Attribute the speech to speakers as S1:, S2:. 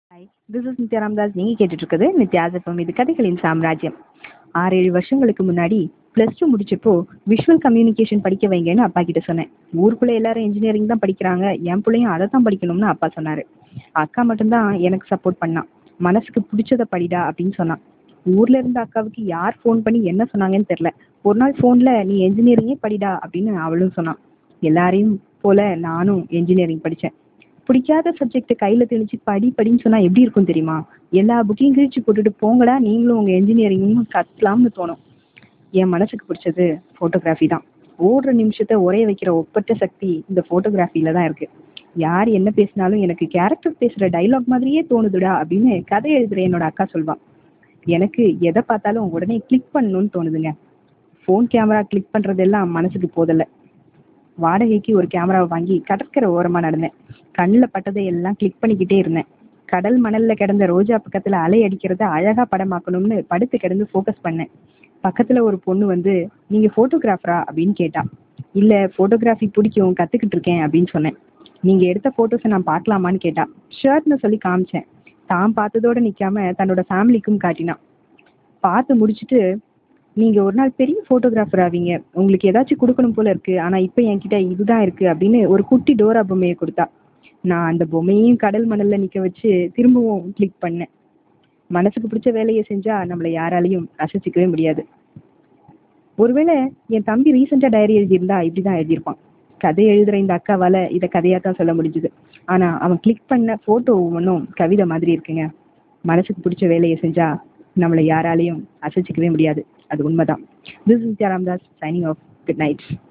S1: hi this is Nithya Ramdas நீங்கள் கேட்டுட்டு இருக்குது நித்யாஸ் எஃப்எம் இது கதைகளின் சாம்ராஜ்யம் ஆறு ஏழு வருஷங்களுக்கு முன்னாடி ப்ளஸ் டூ முடிச்சப்போ விஷுவல் கம்யூனிகேஷன் படிக்க வைங்கன்னு அப்பா கிட்ட சொன்னேன் ஊருக்குள்ளே எல்லாரும் இன்ஜினியரிங் தான் படிக்கிறாங்க என் பிள்ளையும் அதை தான் படிக்கணும்னு அப்பா சொன்னார் அக்கா மட்டும்தான் எனக்கு சப்போர்ட் பண்ணான் மனசுக்கு பிடிச்சத படிடா அப்படின்னு சொன்னான் ஊர்ல இருந்த அக்காவுக்கு யார் ஃபோன் பண்ணி என்ன சொன்னாங்கன்னு தெரில ஒரு நாள் ஃபோனில் நீ என்ஜினியரிங்கே படிடா அப்படின்னு அவளும் சொன்னான் எல்லாரையும் போல நானும் என்ஜினியரிங் படித்தேன் பிடிக்காத சப்ஜெக்ட் கையில் திணிச்சு படி படின்னு சொன்னால் எப்படி இருக்கும் தெரியுமா எல்லா புக்கையும் கிழிச்சு போட்டுட்டு போங்கடா நீங்களும் உங்கள் என்ஜினியரிங்கும் கற்கலாம்னு தோணும் என் மனசுக்கு பிடிச்சது ஃபோட்டோகிராஃபி தான் ஓடுற நிமிஷத்தை ஒரே வைக்கிற ஒப்பற்ற சக்தி இந்த ஃபோட்டோகிராஃபியில் தான் இருக்குது யார் என்ன பேசினாலும் எனக்கு கேரக்டர் பேசுகிற டைலாக் மாதிரியே தோணுதுடா அப்படின்னு கதை எழுதுகிற என்னோட அக்கா சொல்வான் எனக்கு எதை பார்த்தாலும் உடனே கிளிக் பண்ணணும்னு தோணுதுங்க ஃபோன் கேமரா கிளிக் பண்ணுறதெல்லாம் மனசுக்கு போதலை வாடகைக்கு ஒரு கேமராவை வாங்கி கடற்கரை ஓரமாக நடந்தேன் கண்ணில் பட்டதை எல்லாம் கிளிக் பண்ணிக்கிட்டே இருந்தேன் கடல் மணலில் கிடந்த ரோஜா பக்கத்தில் அலை அடிக்கிறத அழகாக படமாக்கணும்னு படுத்து கிடந்து ஃபோக்கஸ் பண்ணேன் பக்கத்தில் ஒரு பொண்ணு வந்து நீங்கள் ஃபோட்டோகிராஃபரா அப்படின்னு கேட்டா இல்லை ஃபோட்டோகிராஃபி பிடிக்கும் கற்றுக்கிட்டு இருக்கேன் அப்படின்னு சொன்னேன் நீங்கள் எடுத்த ஃபோட்டோஸை நான் பார்க்கலாமான்னு கேட்டா ஷர்ட்னு சொல்லி காமிச்சேன் தான் பார்த்ததோடு நிற்காம தன்னோட ஃபேமிலிக்கும் காட்டினான் பார்த்து முடிச்சுட்டு நீங்கள் ஒரு நாள் பெரிய ஃபோட்டோகிராஃபர் ஆவீங்க உங்களுக்கு ஏதாச்சும் கொடுக்கணும் போல இருக்கு ஆனால் இப்போ என்கிட்ட இதுதான் இருக்கு அப்படின்னு ஒரு குட்டி டோரா பொம்மையை கொடுத்தா நான் அந்த பொம்மையும் கடல் மணலில் நிற்க வச்சு திரும்பவும் கிளிக் பண்ணேன் மனசுக்கு பிடிச்ச வேலையை செஞ்சால் நம்மளை யாராலையும் ரசிச்சிக்கவே முடியாது ஒருவேளை என் தம்பி ரீசெண்டாக டைரி எழுதியிருந்தா இப்படி தான் எழுதியிருப்பான் கதை எழுதுகிற இந்த அக்காவால் இதை கதையாக தான் சொல்ல முடிஞ்சுது ஆனால் அவன் கிளிக் பண்ண ஃபோட்டோ ஒன்றும் கவிதை மாதிரி இருக்குங்க மனசுக்கு பிடிச்ச வேலையை செஞ்சால் நம்மளை யாராலையும் அசைச்சிக்கவே முடியாது அது உண்மைதான் this is Ramdas signing off good night